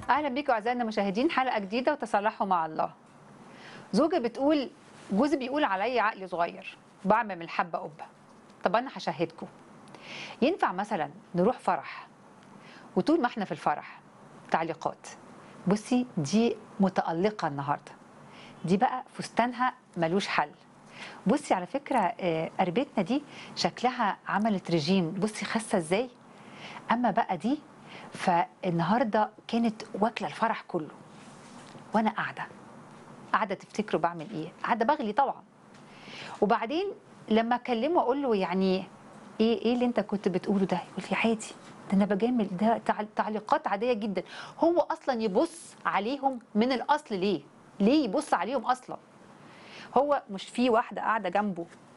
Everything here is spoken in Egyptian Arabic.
اهلا بيكم اعزائنا المشاهدين حلقه جديده وتصالحوا مع الله زوجة بتقول جوزي بيقول عليا عقلي صغير بعمل من الحبه قبه طب انا هشهدكم ينفع مثلا نروح فرح وطول ما احنا في الفرح تعليقات بصي دي متألقة النهاردة دي بقى فستانها ملوش حل بصي على فكرة آه، قريبتنا دي شكلها عملت رجيم بصي خاسة ازاي اما بقى دي فالنهارده كانت واكله الفرح كله وانا قاعده قاعده تفتكروا بعمل ايه قاعده بغلي طبعا وبعدين لما اكلمه اقول له يعني ايه ايه اللي انت كنت بتقوله ده يقول لي عادي ده انا بجامل ده تع- تعليقات عاديه جدا هو اصلا يبص عليهم من الاصل ليه ليه يبص عليهم اصلا هو مش في واحده قاعده جنبه